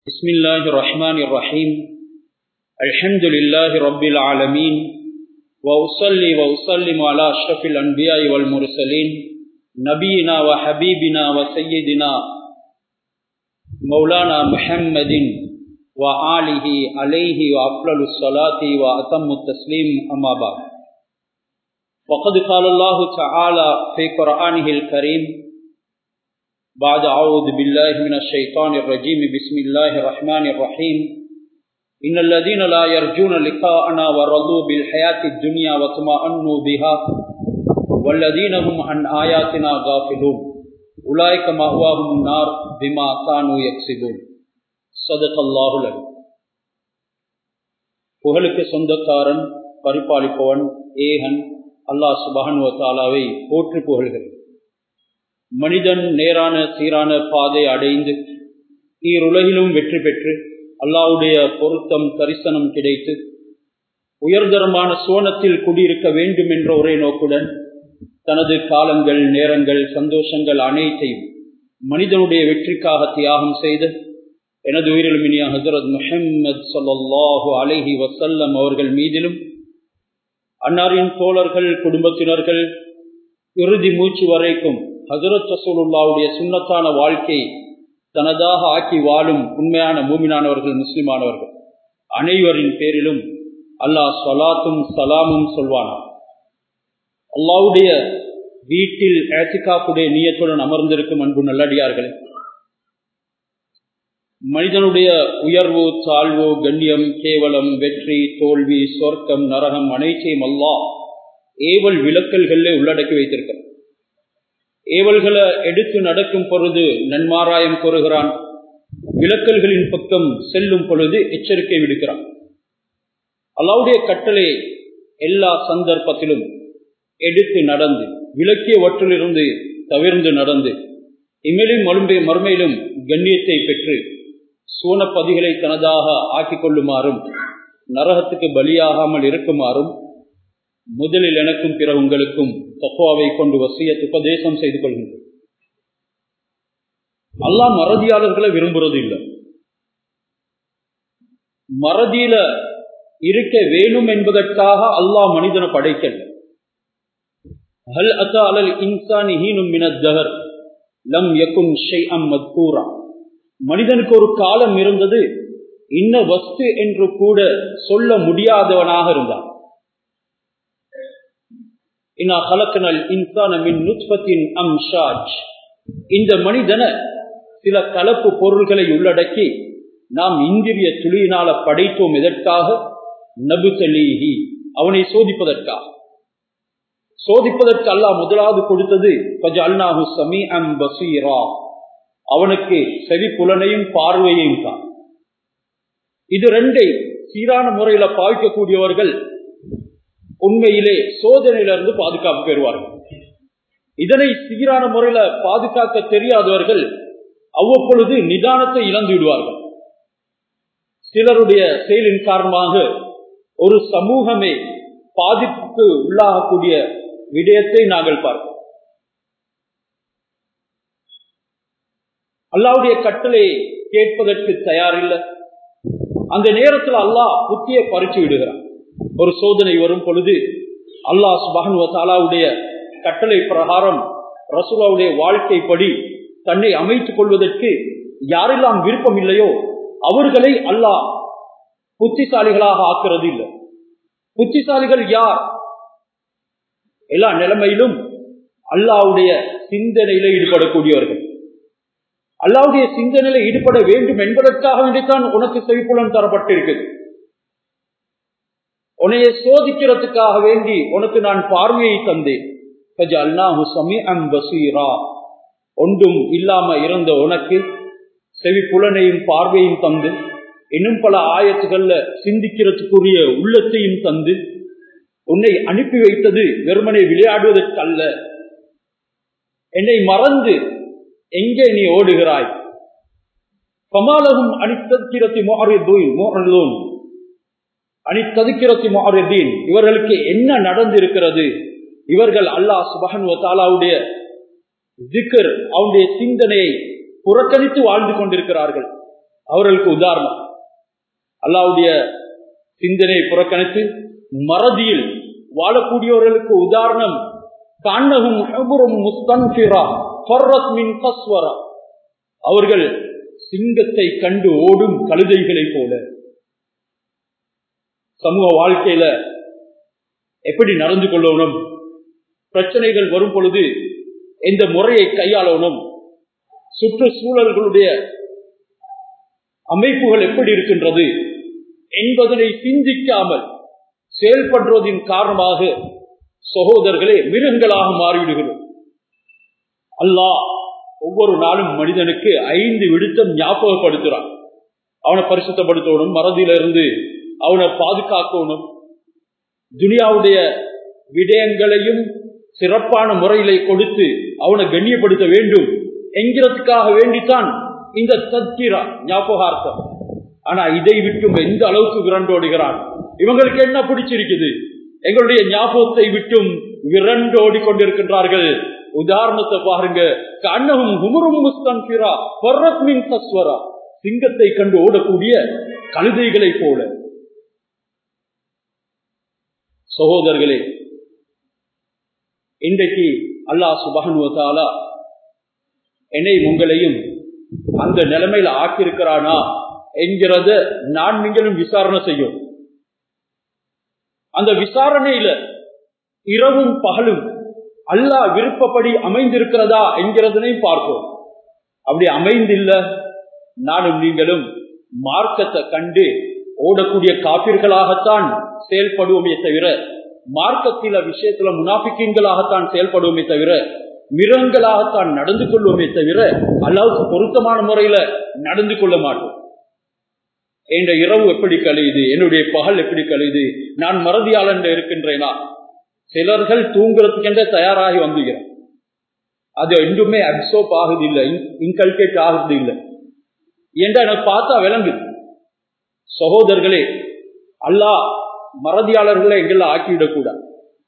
بسم الله الرحمن الرحيم الحمد لله رب العالمين وأصلي وأسلم على أشرف الأنبياء والمرسلين نبينا وحبيبنا وسيدنا مولانا محمد وآله عليه وأفضل الصلاة وأتم التسليم أما بعد وقد قال الله تعالى في قرآنه الكريم بعد أعوذ بالله من الشيطان الرجيم بسم الله الرحمن الرحيم إن الذين لا يرجون لقاءنا ورضوا بالحياة الدنيا وطمأنوا بها والذين هم عن آياتنا غافلون أولئك مأواهم النار بما كانوا يكسبون صدق الله العليم புகழுக்கு சொந்தக்காரன் பரிபாலிப்பவன் ஏகன் அல்லாஹ் சுபஹனுவத்தாலாவை போற்று புகழ்கிறேன் மனிதன் நேரான சீரான பாதை அடைந்து ஈருலகிலும் வெற்றி பெற்று அல்லாவுடைய பொருத்தம் தரிசனம் கிடைத்து உயர்தரமான சோனத்தில் குடியிருக்க வேண்டும் என்ற ஒரே நோக்குடன் தனது காலங்கள் நேரங்கள் சந்தோஷங்கள் அனைத்தையும் மனிதனுடைய வெற்றிக்காக தியாகம் செய்து எனது உயிரிலுமினிய ஹசரத் முஹம்மது சொல்லாஹு அலஹி வசல்லம் அவர்கள் மீதிலும் அன்னாரின் தோழர்கள் குடும்பத்தினர்கள் இறுதி மூச்சு வரைக்கும் ஹசரத் ரசூலுல்லாவுடைய சுண்ணத்தான வாழ்க்கை தனதாக ஆக்கி வாழும் உண்மையான மூமினானவர்கள் முஸ்லிமானவர்கள் அனைவரின் பேரிலும் அல்லாஹ் சலாத்தும் சலாமும் சொல்வானா அல்லாவுடைய வீட்டில் ஏத்திகாப்புடைய நீயத்துடன் அமர்ந்திருக்கும் அன்பு நல்லடியார்களே மனிதனுடைய உயர்வு தாழ்வு கண்ணியம் கேவலம் வெற்றி தோல்வி சொர்க்கம் நரகம் அனைத்தையும் அல்லா ஏவல் விளக்கல்களில் உள்ளடக்கி வைத்திருக்கிறார் ஏவல்களை எடுத்து நடக்கும் பொழுது நன்மாராயம் கூறுகிறான் விளக்கல்களின் பக்கம் செல்லும் பொழுது எச்சரிக்கை விடுக்கிறான் அல்லாவுடைய கட்டளை எல்லா சந்தர்ப்பத்திலும் எடுத்து நடந்து விளக்கியவற்றிலிருந்து தவிர்ந்து நடந்து இம்மையிலும் மறுமை மறுமையிலும் கண்ணியத்தை பெற்று சூனப்பதிகளை தனதாக ஆக்கிக் கொள்ளுமாறும் நரகத்துக்கு பலியாகாமல் இருக்குமாறும் முதலில் எனக்கும் பிற உங்களுக்கும் தக்குவாவை கொண்டு வசியத் உபதேசம் செய்து கொள்கின்றோம் அல்லாஹ் மறதியாளர்களை விரும்புறது இல்லை மறதியில இருக்க வேணும் என்பதற்காக அல்லாஹ் மனிதனை படைக்கல ஹல் அத்தா அலல் இன்சானி ஹீனும் மினத்தகர் லம் யகுன் ஷைஅம் மத்கூரா மனிதனுக்கு ஒரு காலம் இருந்தது இன்ன வஸ்து என்று கூட சொல்ல முடியாதவனாக இருந்தான் இந்த மனிதன சில கலப்பு பொருள்களை உள்ளடக்கி நாம் இந்திரிய துளியினால படைத்தோம் எதற்காக நபுசலீஹி அவனை சோதிப்பதற்காக சோதிப்பதற்கு அல்லாஹ் முதலாவது கொடுத்தது அல்நாஹு சமி அம் பசீரா அவனுக்கு செவி புலனையும் பார்வையையும் தான் இது ரெண்டை சீரான முறையில பாவிக்கக்கூடியவர்கள் உண்மையிலே சோதனையிலிருந்து பாதுகாப்பு பெறுவார்கள் இதனை சீரான முறையில பாதுகாக்க தெரியாதவர்கள் அவ்வப்பொழுது நிதானத்தை இழந்து விடுவார்கள் சிலருடைய செயலின் காரணமாக ஒரு சமூகமே பாதிப்புக்கு உள்ளாகக்கூடிய விடயத்தை நாங்கள் பார்ப்போம் அல்லாவுடைய கட்டளை கேட்பதற்கு தயாரில்லை அந்த நேரத்தில் அல்லாஹ் புத்தியை பறிச்சு விடுகிறான் ஒரு சோதனை வரும் பொழுது அல்லாஹ் சுபஹன் வசாலாவுடைய கட்டளை பிரகாரம் ரசூலாவுடைய வாழ்க்கைப்படி தன்னை அமைத்துக் கொள்வதற்கு யாரெல்லாம் விருப்பம் இல்லையோ அவர்களை அல்லாஹ் புத்திசாலிகளாக ஆக்குறது இல்லை புத்திசாலிகள் யார் எல்லா நிலைமையிலும் அல்லாவுடைய சிந்தனையில ஈடுபடக்கூடியவர்கள் அல்லாவுடைய சிந்தனையில ஈடுபட வேண்டும் என்பதற்காக வேண்டித்தான் உனக்கு செவிப்புலன் தரப்பட்டிருக்குது உன்னைய சோதிக்கிறதுக்காக வேண்டி உனக்கு நான் பார்வையை தந்தேன் ஒன்றும் இல்லாம இருந்த உனக்கு செவி புலனையும் பார்வையும் தந்து இன்னும் பல ஆயத்துகள்ல சிந்திக்கிறதுக்குரிய உள்ளத்தையும் தந்து உன்னை அனுப்பி வைத்தது வெறுமனை விளையாடுவதற்கல்ல என்னை மறந்து எங்கே நீ ஓடுகிறாய் கமாலகும் அணித்ததிரத்தி மோகன் அணித்ததுக்கிறத்தி மாறுதீன் இவர்களுக்கு என்ன நடந்திருக்கிறது இவர்கள் அல்லாஹ் சுபஹன் தாலாவுடைய திக்கர் அவனுடைய சிந்தனையை புறக்கணித்து வாழ்ந்து கொண்டிருக்கிறார்கள் அவர்களுக்கு உதாரணம் அல்லாவுடைய சிந்தனையை புறக்கணித்து மறதியில் வாழக்கூடியவர்களுக்கு உதாரணம் அவர்கள் சிங்கத்தை கண்டு ஓடும் கழுதைகளை போல சமூக வாழ்க்கையில எப்படி நடந்து கொள்ளணும் பிரச்சனைகள் வரும் பொழுது எந்த முறையை கையாளணும் சுற்றுச்சூழல்களுடைய அமைப்புகள் எப்படி இருக்கின்றது என்பதனை சிந்திக்காமல் செயல்படுவதின் காரணமாக சகோதரர்களே மிருகங்களாக மாறிவிடுகிறோம் அல்லாஹ் ஒவ்வொரு நாளும் மனிதனுக்கு ஐந்து விடுத்தம் ஞாபகப்படுத்துறான் அவனை பரிசுத்தப்படுத்தணும் மறதியிலிருந்து அவனை பாதுகாக்கணும் துனியாவுடைய விடயங்களையும் சிறப்பான முறையிலே கொடுத்து அவனை கண்ணியப்படுத்த வேண்டும் என்கிறதுக்காக வேண்டித்தான் இந்த தத்திரா ஞாபகார்த்தம் ஆனா இதை விட்டும் எந்த அளவுக்கு விரண்டோடுகிறான் இவங்களுக்கு என்ன பிடிச்சிருக்குது எங்களுடைய ஞாபகத்தை விட்டும் விரண்டோடி கொண்டிருக்கின்றார்கள் உதாரணத்தை பாருங்க கண்ணகும் குமரும் முஸ்தன்பிரா பர்ரத்மின் தஸ்வரா சிங்கத்தை கண்டு ஓடக்கூடிய கழுதைகளை போல சகோதரர்களே இன்றைக்கு அல்லாஹ் சுபகனுவத்தாலா என்னை உங்களையும் அந்த நிலைமையில ஆக்கியிருக்கிறானா என்கிறத நான் நீங்களும் விசாரணை செய்யும் அந்த விசாரணையில இரவும் பகலும் அல்லாஹ் விருப்பப்படி அமைந்திருக்கிறதா என்கிறதனை பார்ப்போம் அப்படி அமைந்தில்ல நானும் நீங்களும் மார்க்கத்தை கண்டு ஓடக்கூடிய காப்பீர்களாகத்தான் செயல்படுவோமே தவிர மார்க்கத்தில விஷயத்துல முனாபிக்கீன்களாகத்தான் செயல்படுவோமே தவிர மிருகங்களாகத்தான் நடந்து கொள்வோமே தவிர அல்லாவுக்கு பொருத்தமான முறையில நடந்து கொள்ள மாட்டோம் என்ற இரவு எப்படி கழியுது என்னுடைய பகல் எப்படி கழியுது நான் மறதியாளன் இருக்கின்றேனா சிலர்கள் தூங்குறதுக்கென்ற தயாராகி வந்துகிறேன் அது என்றுமே அப்சோப் ஆகுது இல்லை இன்கல்கேட் ஆகுது இல்லை என்று எனக்கு பார்த்தா விளங்குது சகோதரர்களே அல்லாஹ் மறதியாளர்களை எங்கெல்லாம் ஆக்கிவிடக்கூடாது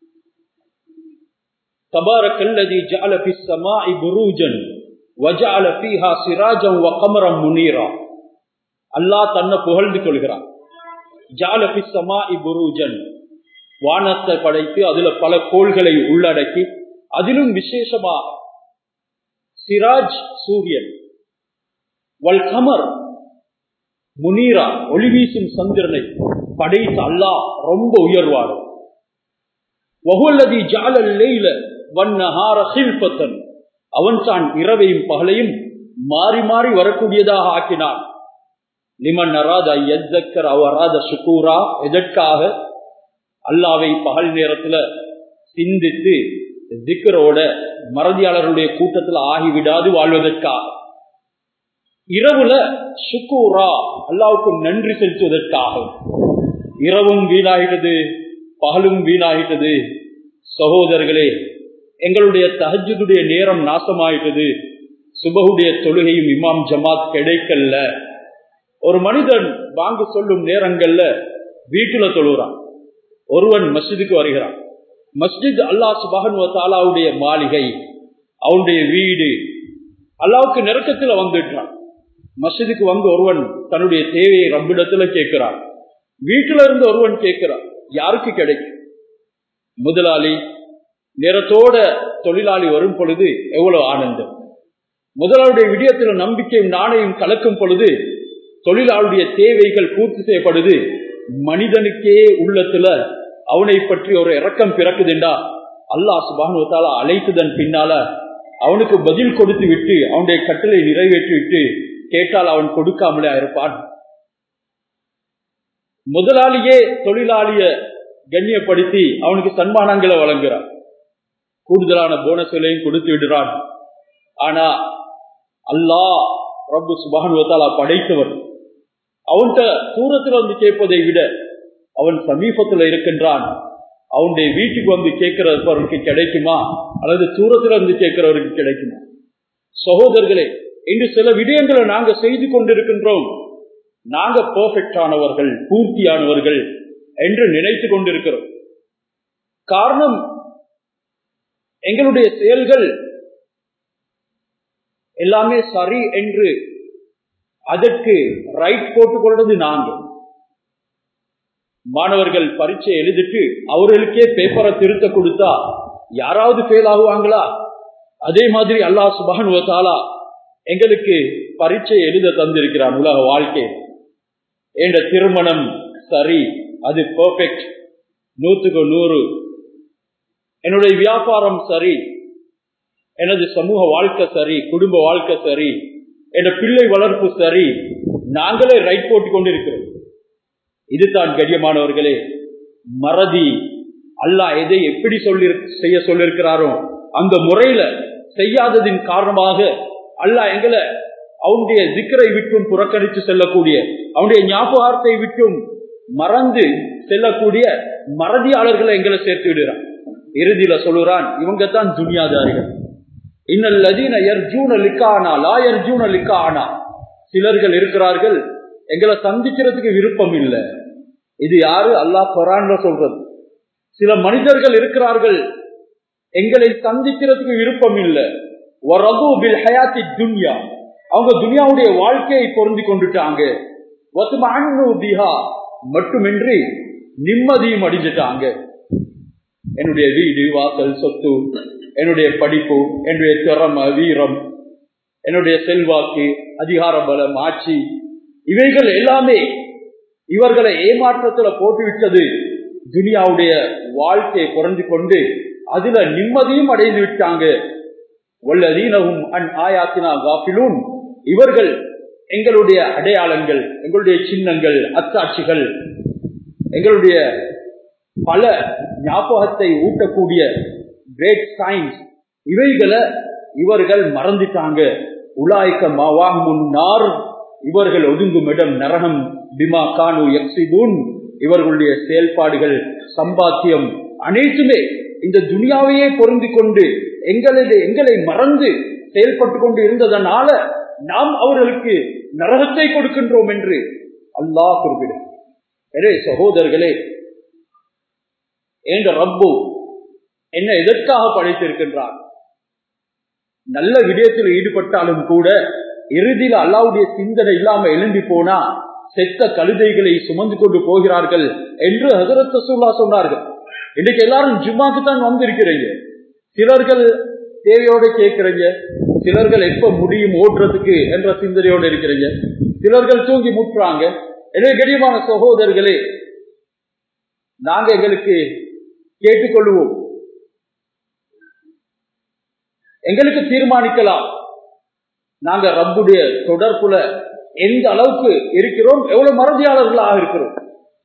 تبارك الذي جعل في السماء بروجا وجعل فيها سراجا وقمرا منيرا அல்லாஹ் தன்னை புகழ்ந்து கொள்கிறான் ஜாலபி சமாஇ புரூஜன் வானத்தை படைத்து அதுல பல கோள்களை உள்ளடக்கி அதிலும் விசேஷமா சிராஜ் சூரியன் வல் கமர் முனீரா ஒளி வீசும் சந்திரனை படைத்த அல்லாஹ் ரொம்ப உயர்வாடு வகுல்லதி ஜாலல்லைல வண்ணஹார ஹில்பத்தன் அவன் தான் இரவையும் பகலையும் மாறி மாறி வரக்கூடியதாக ஆக்கினான் லிமன் அராத எத்தக்கர் அவராத சுக்கூரா எதற்காக அல்லாவை பகல் நேரத்துல சிந்தித்து திக்கரோட மறதியாளர்களுடைய கூட்டத்தில் ஆகிவிடாது வாழ்வதற்காக இரவுல சுக்கூரா அல்லாவுக்கு நன்றி செலுத்துவதற்காக இரவும் வீணாகிட்டது பகலும் வீணாகிட்டது சகோதரர்களே எங்களுடைய தஹஜுடைய நேரம் நாசமாயிட்டது சுபகுடைய தொழுகையும் இமாம் ஜமாத் கிடைக்கல ஒரு மனிதன் வாங்க சொல்லும் நேரங்கள்ல வீட்டுல தொழுகிறான் ஒருவன் மஸ்ஜிதுக்கு வருகிறான் மஸ்ஜித் அல்லாஹ் சுபகன் தாலாவுடைய மாளிகை அவனுடைய வீடு அல்லாவுக்கு நெருக்கத்துல வந்துட்டான் மஸ்ஜிதுக்கு வந்து ஒருவன் தன்னுடைய தேவையை ரப்பிடத்துல கேட்கிறான் வீட்டுல இருந்து ஒருவன் கேட்கிறான் யாருக்கு கிடைக்கும் முதலாளி நேரத்தோட தொழிலாளி வரும் பொழுது எவ்வளவு ஆனந்தம் முதலாளுடைய விடயத்தில் நம்பிக்கையும் நாணயம் கலக்கும் பொழுது தொழிலாளுடைய தேவைகள் பூர்த்தி செய்யப்படுது மனிதனுக்கே உள்ளத்துல அவனை பற்றி ஒரு இறக்கம் பிறக்குதுண்டா அல்லாஹ் சுபானுவத்தால அழைத்ததன் பின்னால அவனுக்கு பதில் கொடுத்து விட்டு அவனுடைய கட்டளை நிறைவேற்றி விட்டு கேட்டால் அவன் கொடுக்காமலே இருப்பான் முதலாளியே தொழிலாளிய கண்ணியப்படுத்தி அவனுக்கு சன்மானங்களை வழங்குறான் கூடுதலான போனஸ்களையும் கொடுத்து விடுறான் ஆனா அல்லாஹ் ரப்பு சுபானுவத்தாலா படைத்தவர் அவன்கிட்ட தூரத்துல வந்து கேட்பதை விட அவன் சமீபத்துல இருக்கின்றான் அவனுடைய வீட்டுக்கு வந்து கேட்கிறவருக்கு கிடைக்குமா அல்லது தூரத்துல வந்து கேட்கிறவருக்கு கிடைக்குமா சகோதரர்களே இன்று சில விடயங்களை நாங்க செய்து கொண்டிருக்கின்றோம் நாங்க பெர்ஃபெக்ட் ஆனவர்கள் பூர்த்தியானவர்கள் என்று நினைத்து கொண்டிருக்கிறோம் காரணம் எங்களுடைய செயல்கள் எல்லாமே சரி என்று அதற்கு ரைட் போட்டுக் கொள்றது நாங்க மாணவர்கள் பரீட்சை எழுதிட்டு அவர்களுக்கே பேப்பரை திருத்த கொடுத்தா யாராவது ஃபெயில் ஆகுவாங்களா அதே மாதிரி அல்லாஹ் சுபானுவத்தாலா எங்களுக்கு பரீட்சை எழுத தந்திருக்கிறான் உலக வாழ்க்கை என்ற திருமணம் சரி அது பெர்ஃபெக்ட் நூத்துக்கு நூறு என்னுடைய வியாபாரம் சரி எனது சமூக வாழ்க்கை சரி குடும்ப வாழ்க்கை சரி என் பிள்ளை வளர்ப்பு சரி நாங்களே ரைட் போட்டுக் கொண்டிருக்கிறோம் இதுதான் கடியமானவர்களே மறதி அல்லாஹ் எதை எப்படி சொல்லி செய்ய சொல்லிருக்கிறாரோ அந்த முறையில செய்யாததின் காரணமாக அல்லாஹ் எங்களை அவனுடைய திக்கரை விட்டும் புறக்கணித்து செல்லக்கூடிய அவனுடைய ஞாபகார்த்தை விட்டும் மறந்து செல்லக்கூடிய மறதியாளர்களை எங்களை சேர்த்து விடுறான் இறுதியில சொல்லுறான் இவங்க தான் துனியாதாரிகள் இன்னல்லதீன எர்ஜூன லிக்கானா லா எர்ஜூன லிக்கானா சிலர்கள் இருக்கிறார்கள் எங்களை சந்திக்கிறதுக்கு விருப்பம் இல்லை இது யாரு அல்லாஹ் குரான்ல சொல்றது சில மனிதர்கள் இருக்கிறார்கள் எங்களை சந்திக்கிறதுக்கு விருப்பம் இல்லை துன்யா அவங்க துனியாவுடைய வாழ்க்கையை பொருந்தி கொண்டுட்டாங்க மட்டுமின்றி நிம்மதியும் அடிஞ்சிட்டாங்க என்னுடைய வீடு வாசல் சொத்து என்னுடைய படிப்பு என்னுடைய திறமை வீரம் என்னுடைய செல்வாக்கு அதிகார பலம் ஆட்சி இவைகள் எல்லாமே இவர்களை ஏமாற்றத்துல போட்டுவிட்டது துனியாவுடைய வாழ்க்கையை குறைஞ்சு கொண்டு அதுல நிம்மதியும் அடைந்து விட்டாங்க வல்லதீனவும் அன் ஆயாத்தினா காப்பிலும் இவர்கள் எங்களுடைய அடையாளங்கள் எங்களுடைய சின்னங்கள் அத்தாட்சிகள் எங்களுடைய பல ஞாபகத்தை ஊட்டக்கூடிய கிரேட் சயின்ஸ் இவைகளை இவர்கள் மறந்துட்டாங்க உலாய்க்க மாவாங் முன்னார் இவர்கள் ஒதுங்கும் இடம் நரகம் பிமா கானு எக்ஸிபூன் இவர்களுடைய செயல்பாடுகள் சம்பாத்தியம் அனைத்துமே இந்த துனியாவையே பொருந்தி கொண்டு எங்களது எங்களை மறந்து செயல்பட்டு கொண்டு இருந்ததனால நாம் அவர்களுக்கு நரகத்தை கொடுக்கின்றோம் என்று அல்லாஹ் குறிப்பிடும் எனவே சகோதரர்களே என்ற ரப்பு என்ன எதற்காக படைத்திருக்கின்றார் நல்ல விடயத்தில் ஈடுபட்டாலும் கூட இறுதியில் அல்லாவுடைய சிந்தனை இல்லாம எழும்பி போனா செத்த கழுதைகளை சுமந்து கொண்டு போகிறார்கள் என்று ஹசரத் ரசூல்லா சொன்னார்கள் இன்னைக்கு எல்லாரும் ஜும்மாக்கு தான் வந்திருக்கிறீங்க சிலர்கள் தேவையோட கேட்கிறீங்க சிலர்கள் எப்ப முடியும் ஓட்டுறதுக்கு என்ற சிந்தனையோடு இருக்கிறீங்க சிலர்கள் தூங்கி முட்டுறாங்க எனவே கடியமான சகோதரர்களே நாங்க எங்களுக்கு கேட்டுக்கொள்வோம் எங்களுக்கு தீர்மானிக்கலாம் நாங்க ரப்புடைய தொடர்புல எந்த அளவுக்கு இருக்கிறோம் எவ்வளவு மறதியாளர்களாக இருக்கிறோம்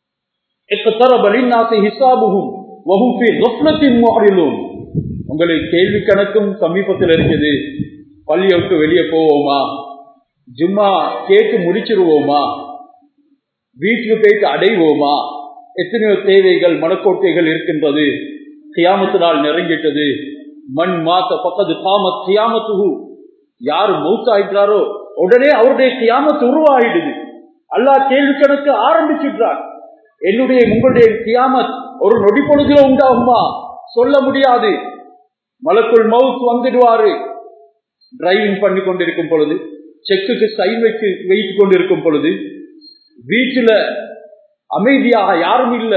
உங்களுக்கு கேள்வி கணக்கும் சமீபத்தில் இருக்குது பள்ளியை விட்டு வெளியே போவோமா ஜும்மா கேட்டு முடிச்சிருவோமா வீட்டுக்கு போயிட்டு அடைவோமா எத்தனையோ தேவைகள் மனக்கோட்டைகள் இருக்கின்றது கியாமத்து நாள் நெருங்கிட்டது மண் மாத்த பக்கத்து காமத் கியாமத்து யார் மௌத்தாயிட்டாரோ உடனே அவருடைய கியாமத்து உருவாகிடுது அல்லாஹ் கேள்வி கணக்கு ஆரம்பிச்சுட்டார் என்னுடைய உங்களுடைய கியாமத் ஒரு நொடி பொழுதுல உண்டாகுமா சொல்ல முடியாது மலக்குள் மவுத் வந்துடுவாரு டிரைவிங் பண்ணி கொண்டிருக்கும் பொழுது செக்குக்கு சைன் வச்சு வைத்துக் கொண்டிருக்கும் பொழுது வீட்டுல அமைதியாக யாரும் இல்ல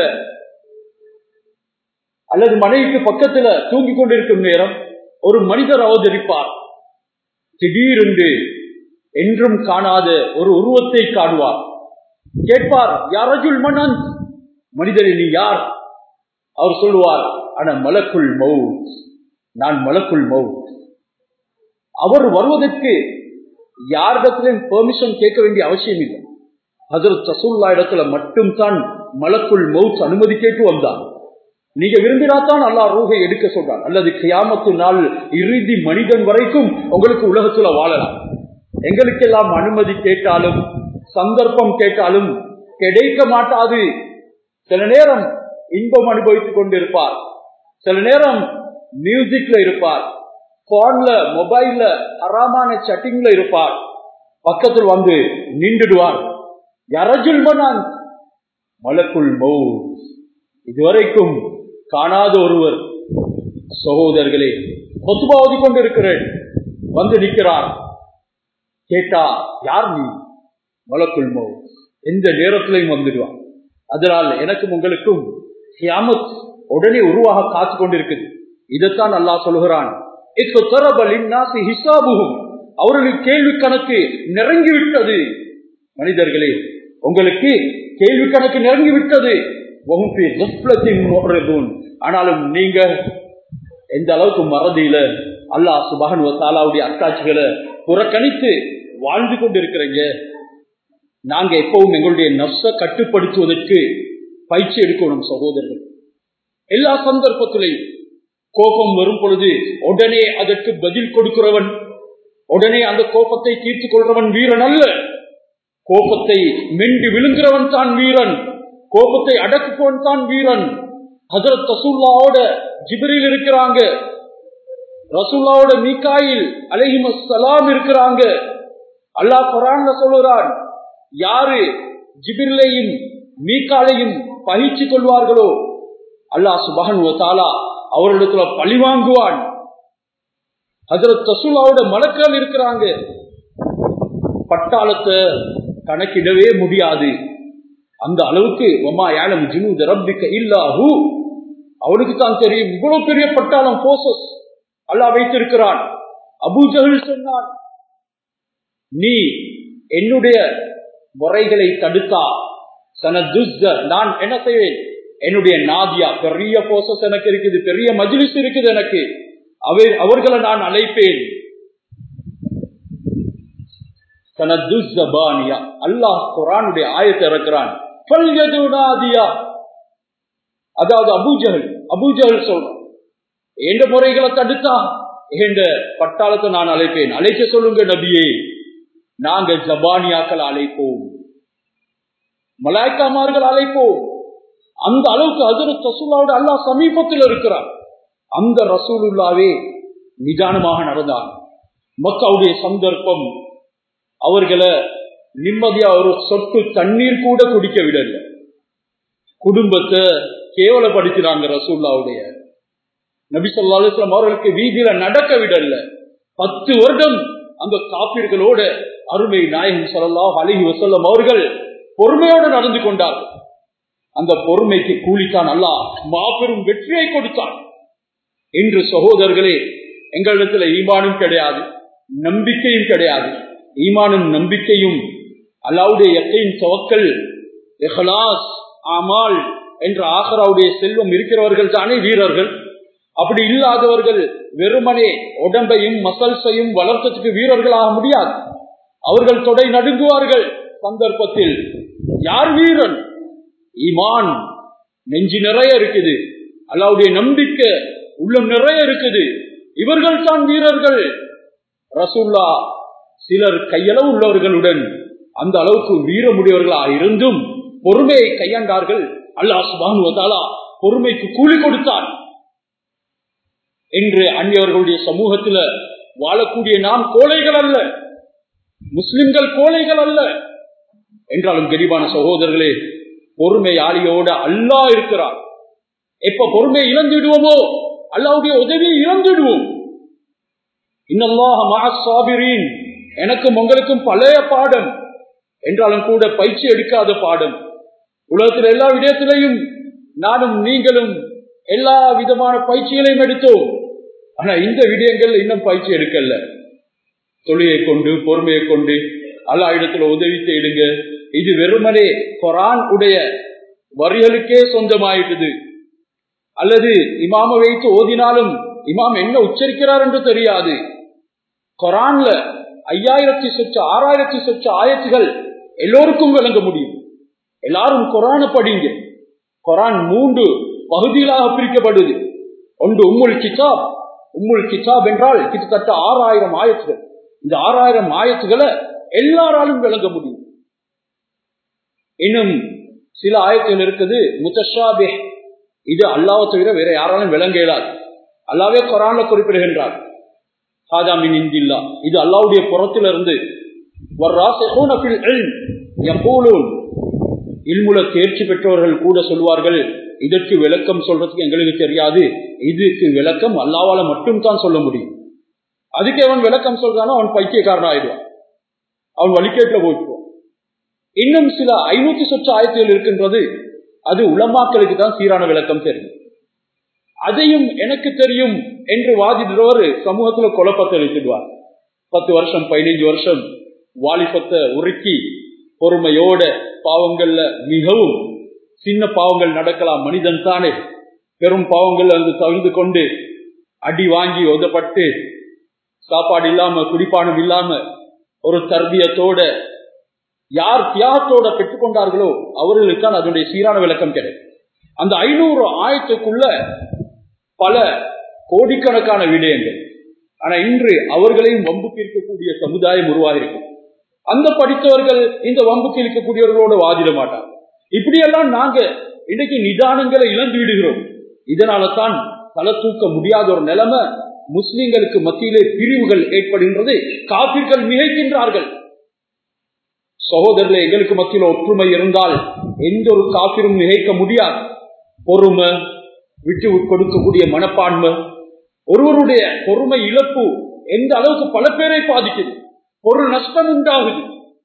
அல்லது மனைவிக்கு பக்கத்துல தூங்கி கொண்டிருக்கும் நேரம் ஒரு மனிதர் அவதரிப்பார் திடீரென்று என்றும் காணாத ஒரு உருவத்தை காணுவார் கேட்பார் யாரஜுல் மன்னன் மனிதரை நீ யார் அவர் சொல்லுவார் ஆனா மலக்குள் மவுத் நான் மலக்குள் மவுத் அவர் வருவதற்கு யாரிடத்திலும் பெர்மிஷன் கேட்க வேண்டிய அவசியம் இல்லை ஹசரத் ரசூல்லா இடத்துல மட்டும் தான் மலக்குள் மவுத் அனுமதி கேட்டு வந்தார் நீங்க விரும்பினாத்தான் அல்லா ரூகை எடுக்க சொல்றார் அல்லது கியாமத்து நாள் இறுதி மனிதன் வரைக்கும் உங்களுக்கு உலகத்துல வாழலாம் எங்களுக்கெல்லாம் அனுமதி கேட்டாலும் சந்தர்ப்பம் கேட்டாலும் கிடைக்க மாட்டாது சில நேரம் இன்பம் அனுபவித்துக் கொண்டிருப்பார் சில நேரம் மியூசிக்ல இருப்பார் போன்ல மொபைல்ல அறாமான சட்டிங்ல இருப்பார் பக்கத்தில் வந்து நின்றுடுவார் யரஜுல் மனான் மலக்குள் மௌ இதுவரைக்கும் காணாத ஒருவர் சகோதரர்களே கொத்துபா ஓதி கொண்டிருக்கிறேன் வந்து நிற்கிறார் கேட்டா யார் நீ மலக்குள் மௌ எந்த நேரத்திலையும் வந்துடுவான் அதனால் எனக்கும் உங்களுக்கும் கியாமத் உடனே உருவாக காத்து கொண்டிருக்குது இதைத்தான் அல்லாஹ் சொல்கிறான் அவர்களுக்கு கேள்வி கணக்கு நெருங்கி விட்டது மனிதர்களே உங்களுக்கு கேள்வி கணக்கு நெருங்கி விட்டது ஆனாலும் நீங்க எந்த அளவுக்கு மறதியில அல்லாஹ் சுபகன் தாலாவுடைய அத்தாட்சிகளை புறக்கணித்து வாழ்ந்து கொண்டிருக்கிறீங்க நாங்க எப்பவும் எங்களுடைய நப்ச கட்டுப்படுத்துவதற்கு பயிற்சி எடுக்கணும் சகோதரர்கள் எல்லா சந்தர்ப்பத்திலையும் கோபம் வரும் பொழுது உடனே அதற்கு பதில் கொடுக்கிறவன் உடனே அந்த கோபத்தை தீர்த்துக் கொள்றவன் வீரன் அல்ல கோபத்தை மெண்டு விழுங்குறவன் தான் வீரன் கோபத்தை அடக்குவன் தான் வீரன் ஹசரத் ரசூல்லாவோட ஜிபரில் இருக்கிறாங்க ரசூல்லாவோட மீக்காயில் அலஹிம சலாம் இருக்கிறாங்க அல்லாஹ் குரான்ல சொல்லுறான் யாரு ஜிபிரிலையும் மீக்காலையும் பகிச்சு கொள்வார்களோ அல்லாஹ் சுபகன் தாலா அவரிடத்துல பழி வாங்குவான் ஹசரத் ரசூல்லாவோட மலக்கள் இருக்கிறாங்க பட்டாளத்தை கணக்கிடவே முடியாது அந்த அளவுக்கு ஒமா ஏலம் ஜினூத் ரப்பிக்க இல்லாஹு அவனுக்கு தான் தெரியும் இவ்வளவு பெரிய பட்டாளம் போசஸ் அல்லாஹ் வைத்திருக்கிறான் அபூஜஹல் சொன்னான் நீ என்னுடைய முறைகளை தடுத்தா சனதுஸ்த நான் என்ன செய்வேன் என்னுடைய நாதியா பெரிய போசஸ் எனக்கு இருக்குது பெரிய மஜ்லிஸ் இருக்குது எனக்கு அவர் அவர்களை நான் அழைப்பேன் சனதுஸ்தபானியா அல்லாஹ் குரானுடைய ஆயத்தை இறக்கிறான் அதாவது அபூஜகல் அபூஜகல் சொல்றான் எந்த முறைகளை தடுத்தா என்ற பட்டாளத்தை நான் அழைப்பேன் அழைக்க சொல்லுங்க நபியே நாங்க ஜபானியாக்கள் அழைப்போம் மலாய்க்காமார்கள் அழைப்போம் அந்த அளவுக்கு அதிரத் ரசூல்லாவோட அல்லா சமீபத்தில் இருக்கிறார் அந்த ரசூலுல்லாவே நிதானமாக நடந்தார் மக்காவுடைய சந்தர்ப்பம் அவர்களை நிம்மதியா ஒரு சொட்டு தண்ணீர் கூட குடிக்க விடல குடும்பத்தை கேவலப்படுத்தினாங்க ரசூல்லாவுடைய நபி சொல்லா அலுவலாம் அவர்களுக்கு வீதியில நடக்க விடல பத்து வருடம் அந்த காப்பீர்களோட அருமை நாயகம் சொல்லலாம் அழகி வசல்லம் அவர்கள் பொறுமையோடு நடந்து கொண்டார்கள் அந்த பொறுமைக்கு கூலித்தான் அல்ல மாபெரும் வெற்றியை கொடுத்தான் இன்று சகோதரர்களே எங்களிடத்துல ஈமானும் கிடையாது நம்பிக்கையும் கிடையாது ஈமானும் நம்பிக்கையும் அல்லாவுடைய எத்தையும் துவக்கல் எஹலாஸ் ஆமால் என்ற ஆகராவுடைய செல்வம் இருக்கிறவர்கள் தானே வீரர்கள் அப்படி இல்லாதவர்கள் வெறுமனே உடம்பையும் மசல்ஸையும் வளர்க்கத்துக்கு வீரர்கள் ஆக முடியாது அவர்கள் தொடை நடுங்குவார்கள் சந்தர்ப்பத்தில் யார் வீரன் ஈமான் நெஞ்சு நிறைய இருக்குது அல்லாவுடைய நம்பிக்கை உள்ளம் நிறைய இருக்குது இவர்கள் தான் வீரர்கள் ரசூல்லா சிலர் கையளவு உள்ளவர்களுடன் அந்த அளவுக்கு வீரமுடையவர்களா இருந்தும் பொறுமையை கையாண்டார்கள் அல்லாஹ் சுபானுவதாலா பொறுமைக்கு கூலி கொடுத்தான் என்று அந்நியவர்களுடைய சமூகத்துல வாழக்கூடிய நாம் கோழைகள் அல்ல முஸ்லிம்கள் கோழைகள் அல்ல என்றாலும் கரிபான சகோதரர்களே பொறுமையாளியோட அல்லா இருக்கிறார் எப்ப பொறுமையை இழந்துடுவோமோ அல்லாவுடைய உதவியை இழந்துடுவோம் இன்னல்லாஹிரீன் எனக்கும் உங்களுக்கும் பழைய பாடம் என்றாலும் கூட பயிற்சி எடுக்காத பாடம் உலகத்தில் எல்லா விடயத்திலையும் நானும் நீங்களும் எல்லா விதமான பயிற்சிகளையும் எடுத்தோம் ஆனா இந்த விடயங்கள் இன்னும் பயிற்சி எடுக்கல தொழிலை கொண்டு பொறுமையை கொண்டு அல்லா இடத்துல உதவி தேடுங்க இது வெறுமனே கொரான் உடைய வரிகளுக்கே சொந்தமாயிட்டது அல்லது இமாம வைத்து ஓதினாலும் இமாம் என்ன உச்சரிக்கிறார் என்று தெரியாது கொரான்ல ஐயாயிரத்தி சொச்ச ஆறாயிரத்தி சொச்ச ஆயத்துகள் எல்லோருக்கும் விளங்க முடியும் எல்லாரும் கொரான படிங்க கொரான் மூன்று பகுதிகளாக பிரிக்கப்படுது ஒன்று உம்முல் கிதாப் உம்முல் கிதாப் என்றால் கிட்டத்தட்ட ஆறாயிரம் ஆயத்துகள் இந்த ஆறாயிரம் ஆயத்துகளை எல்லாராலும் விளங்க முடியும் இன்னும் சில ஆயத்துகள் இருக்குது முத்தஷாபே இது அல்லாவை தவிர வேற யாராலும் விளங்க இயலாது அல்லாவே கொரான்ல குறிப்பிடுகின்றார் ஹாஜாமின் இந்தில்லா இது அல்லாவுடைய புறத்திலிருந்து இல்முல தேர்ச்சி பெற்றவர்கள் கூட சொல்வார்கள் இதற்கு விளக்கம் சொல்றதுக்கு எங்களுக்கு தெரியாது இதுக்கு விளக்கம் அல்லாவால மட்டும் தான் சொல்ல முடியும் அதுக்கு அவன் விளக்கம் சொல்றானோ அவன் பைத்தியக்காரன் ஆயிடுவான் அவன் வழிகேட்டில் போயிடுவான் இன்னும் சில ஐநூத்தி சொச்ச ஆயத்துகள் இருக்கின்றது அது உலமாக்களுக்கு தான் சீரான விளக்கம் தெரியும் அதையும் எனக்கு தெரியும் என்று வாதிடுறவர் சமூகத்துல குழப்பத்தை அளித்துடுவார் பத்து வருஷம் பதினைஞ்சு வருஷம் வாலிபத்தை உருக்கி பொறுமையோட பாவங்கள்ல மிகவும் சின்ன பாவங்கள் நடக்கலாம் மனிதன் தானே பெரும் பாவங்கள் வந்து தவிர்த்து கொண்டு அடி வாங்கி ஒதப்பட்டு சாப்பாடு இல்லாம குடிப்பானம் இல்லாம ஒரு தர்பியத்தோட யார் தியாகத்தோட பெற்றுக்கொண்டார்களோ அவர்களுக்கு தான் அதனுடைய சீரான விளக்கம் கிடைக்கும் அந்த ஐநூறு ஆயத்துக்குள்ள பல கோடிக்கணக்கான விடயங்கள் ஆனா இன்று அவர்களையும் வம்புக்கு இருக்கக்கூடிய சமுதாயம் உருவாகிருக்கு அந்த படித்தவர்கள் இந்த வம்புக்கு இருக்கக்கூடியவர்களோட வாதிட மாட்டார் இப்படியெல்லாம் நாங்க இன்னைக்கு நிதானங்களை இழந்து விடுகிறோம் இதனால தான் தலை தூக்க முடியாத ஒரு நிலைமை முஸ்லிம்களுக்கு மத்தியிலே பிரிவுகள் ஏற்படுகின்றது காப்பிர்கள் மிகைக்கின்றார்கள் சகோதரர்களே எங்களுக்கு மத்தியில் ஒற்றுமை இருந்தால் எந்த ஒரு காப்பிரும் மிகைக்க முடியாது பொறுமை விட்டு கொடுக்கக்கூடிய மனப்பான்மை ஒருவருடைய பொறுமை இழப்பு எந்த அளவுக்கு பல பேரை பாதிக்குது பொருள் நஷ்டம் உண்டாகுது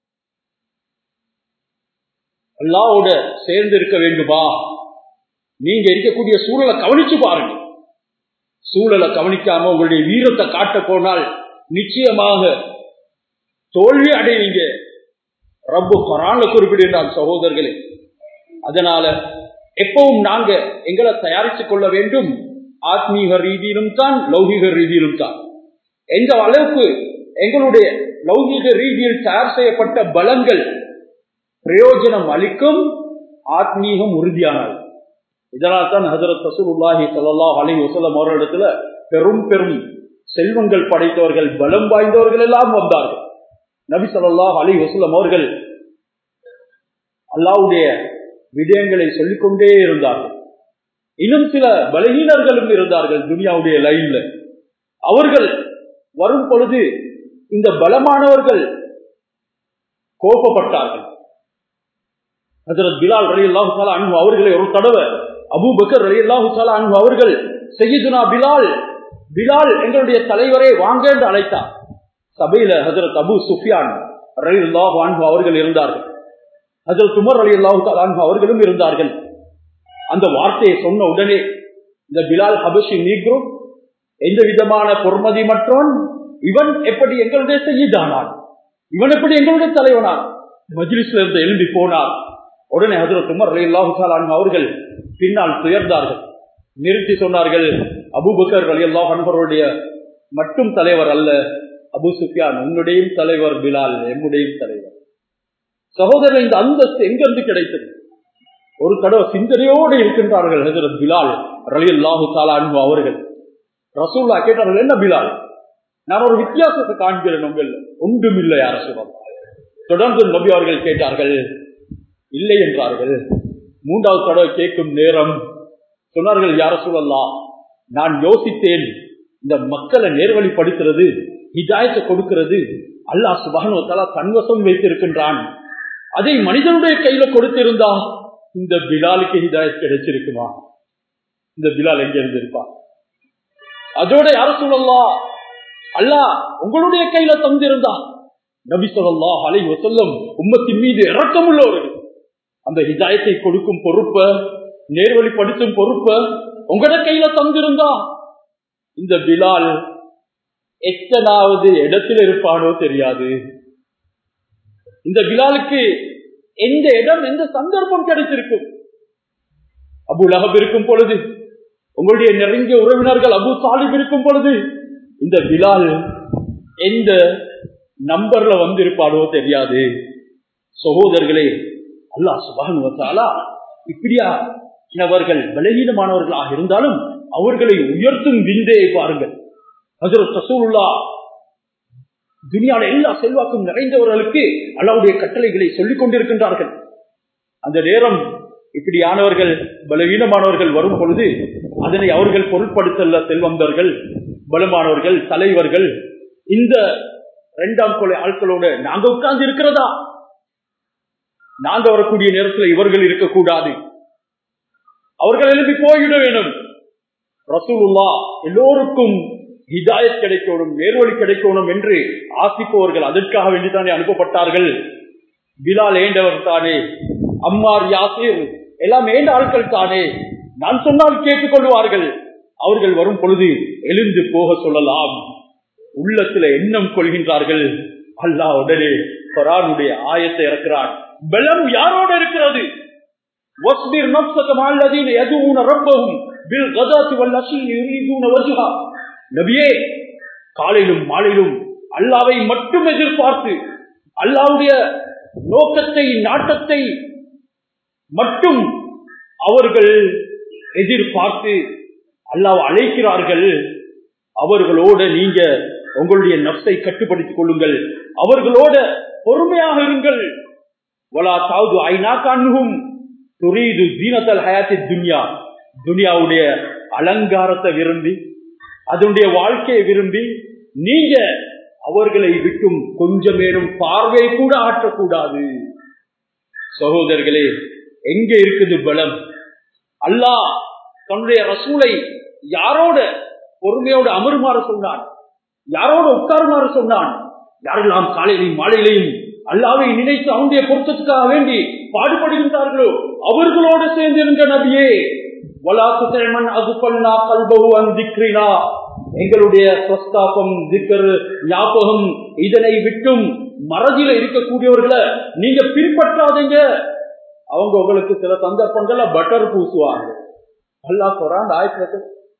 அல்லாவோட சேர்ந்து இருக்க வேண்டுமா நீங்க இருக்கக்கூடிய சூழலை கவனிச்சு பாருங்க சூழலை கவனிக்காம உங்களுடைய வீரத்தை காட்ட போனால் நிச்சயமாக தோல்வி அடைவீங்க ரப்பு கொரான்ல குறிப்பிடுகிறான் சகோதரர்களே அதனால எப்பவும் நாங்க எங்களை தயாரித்துக் கொள்ள வேண்டும் ஆத்மீக ரீதியிலும் தான் லௌகிக ரீதியிலும் தான் எந்த அளவுக்கு எங்களுடைய லௌகிக ரீதியில் தயார் செய்யப்பட்ட பலங்கள் பிரயோஜனம் அளிக்கும் ஆத்மீகம் உறுதியானது இதனால் தான் ஹசரத் சசூருல்லாஹி சல்லா அலி வசலம் அவர்களிடத்துல பெரும் பெரும் செல்வங்கள் படைத்தவர்கள் பலம் வாய்ந்தவர்கள் எல்லாம் வந்தார்கள் நபி சொல்லா அலி வசலம் அவர்கள் அல்லாவுடைய விடயங்களை சொல்லிக்கொண்டே இருந்தார்கள் இன்னும் சில பலகீனர்களும் இருந்தார்கள் துனியாவுடைய லைன்ல அவர்கள் வரும் பொழுது இந்த பலமானவர்கள் கோபப்பட்டார்கள் ஹசரத் பிலால் ரலி அல்லாஹு தாலா அன்பு அவர்களை ஒரு தடவை அபு பக்கர் ரலி அல்லாஹு தாலா அன்பு அவர்கள் செய்யுதுனா பிலால் பிலால் எங்களுடைய தலைவரை வாங்க என்று அழைத்தார் சபையில ஹசரத் அபு சுஃபியான் ரலி அல்லாஹு அன்பு அவர்கள் இருந்தார்கள் ஹசரத் உமர் அலி அல்லாஹு தாலா அன்பு அவர்களும் இருந்தார்கள் அந்த வார்த்தையை சொன்ன உடனே இந்த பிலால் ஹபஷி நீக்ரோ எந்த விதமான பொறுமதி மற்றவன் இவன் எப்படி எங்களுடைய செய்யதானான் இவன் எப்படி எங்களுடைய தலைவனான் மஜ்லிஸ்ல இருந்து எழும்பி போனார் உடனே ஹசரத் உமர் அலி அல்லாஹு அவர்கள் பின்னால் துயர்ந்தார்கள் நிறுத்தி சொன்னார்கள் அபுபக்கர் அலி அல்லாஹ் அன்பருடைய மட்டும் தலைவர் அல்ல அபு சுஃபியான் உன்னுடையும் தலைவர் பிலால் எம்முடையும் தலைவர் சகோதரர் இந்த அந்தஸ்து எங்கிருந்து கிடைத்தது ஒரு தடவை சிந்தனையோடு இருக்கின்றார்கள் ஹசரத் பிலால் ரலி அல்லாஹு தாலா அன்பு அவர்கள் ரசூல்லா கேட்டார்கள் என்ன பிலால் நான் ஒரு வித்தியாசத்தை காண்கிறேன் உங்கள் ஒன்றும் இல்லை அரசுரம் தொடர்ந்து நபி அவர்கள் கேட்டார்கள் இல்லை என்றார்கள் மூன்றாவது தடவை கேட்கும் நேரம் சொன்னார்கள் யார சூழல்லா நான் யோசித்தேன் இந்த மக்களை நேர்வழிப்படுத்துறது ஹிதாயத்தை கொடுக்கிறது அல்லாஹ் சுபானுவத்தாலா தன்வசம் வைத்திருக்கின்றான் அதை மனிதனுடைய கையில கொடுத்திருந்தா இந்த பிலாலுக்கு ஹிதாயத் கிடைச்சிருக்குமா இந்த பிலால் எங்க இருந்திருப்பா அதோட யார சொல்லலாம் அல்லா உங்களுடைய கையில தந்திருந்தா நபி சொல்லா அலை வசல்லம் உம்மத்தின் மீது இறக்கம் உள்ளவர்கள் அந்த ஹிதாயத்தை கொடுக்கும் பொறுப்ப நேர்வழிப்படுத்தும் பொறுப்ப உங்களோட கையில தந்திருந்தா இந்த பிலால் எத்தனாவது இடத்தில் இருப்பானோ தெரியாது இந்த பிலாலுக்கு எந்த இடம் எந்த சந்தர்ப்பம் கிடைத்திருக்கும் அபு லஹப் இருக்கும் பொழுது உங்களுடைய நெருங்கிய உறவினர்கள் அபு சாலிப் இருக்கும் பொழுது இந்த பிலால் எந்த நம்பர்ல வந்திருப்பாடோ தெரியாது சகோதரர்களே அல்லாஹ் சுபான் வந்தாலா இப்படியா அவர்கள் பலகீனமானவர்களாக இருந்தாலும் அவர்களை உயர்த்தும் விந்தையை பாருங்கள் ஹசரத் ரசூலுல்லா துனியால எல்லா செல்வாக்கும் நிறைந்தவர்களுக்கு அல்லாவுடைய கட்டளைகளை சொல்லிக் கொண்டிருக்கின்றார்கள் அந்த நேரம் இப்படியானவர்கள் பலவீனமானவர்கள் வரும் பொழுது அதனை அவர்கள் பொருட்படுத்தல செல்வந்தர்கள் பலமானவர்கள் தலைவர்கள் இந்த இரண்டாம் கொலை ஆட்களோட நாங்க உட்கார்ந்து இருக்கிறதா நாங்க வரக்கூடிய நேரத்தில் இவர்கள் இருக்கக்கூடாது அவர்கள் எழுப்பி போய்விட வேணும் ரசூலுல்லா எல்லோருக்கும் ஹிதாயத் கிடைக்கணும் நேர்வழி கிடைக்கணும் என்று ஆசிப்பவர்கள் அதற்காக வேண்டித்தானே அனுப்பப்பட்டார்கள் பிலால் ஏண்டவர் தானே அம்மார் யாசிர் எல்லாம் ஏண்ட ஆட்கள் தானே நான் சொன்னால் கேட்டுக் கொள்வார்கள் அவர்கள் வரும் பொழுது எழுந்து போக சொல்லலாம் உள்ளத்துல எண்ணம் கொள்கின்றார்கள் அல்லாஹ் உடனே குரானுடைய ஆயத்தை இறக்கிறான் பலம் யாரோட இருக்கிறது واصبر نفسك مع الذين يدعون ربهم بالغداة والعشي يريدون وجهه நபியே காலையிலும் மாலையிலும் அல்லாவை மட்டும் எதிர்பார்த்து அல்லாவுடைய நோக்கத்தை நாட்டத்தை மட்டும் அவர்கள் எதிர்பார்த்து அல்லாஹ் அழைக்கிறார்கள் அவர்களோட நீங்க உங்களுடைய நப்சை கட்டுப்படுத்திக் கொள்ளுங்கள் அவர்களோட பொறுமையாக இருங்கள் வலா தாவுது ஐநா கண்ணும் துரீது தீனத்தல் ஹயாத்தி துன்யா துனியாவுடைய அலங்காரத்தை விரும்பி அதனுடைய வாழ்க்கையை விரும்பி நீங்க அவர்களை விட்டும் கொஞ்சமேனும் பார்வை கூட ஆற்றக்கூடாது சகோதரர்களே எங்க இருக்குது பலம் அல்லாஹ் தன்னுடைய ரசூலை யாரோட பொறுமையோடு அமருமாறு சொன்னான் யாரோட உட்காருமாறு சொன்னான் யாரெல்லாம் காலையிலையும் மாலையிலையும் அல்லாவை நினைத்து அவனுடைய பொருத்தத்துக்காக வேண்டி பாடுபடுகின்றார்களோ அவர்களோடு சேர்ந்திருந்த நபியே வலாத்துமன் அகுப்பல்லா கல்பகு அந்திக்ரினா எங்களுடைய பிரஸ்தாபம் திக்கர் ஞாபகம் இதனை விட்டும் மறதியில இருக்கக்கூடியவர்களை நீங்க பின்பற்றாதீங்க அவங்க உங்களுக்கு சில சந்தர்ப்பங்கள்ல பட்டர் பூசுவாங்க அல்லா குரான் ஆயிரத்தி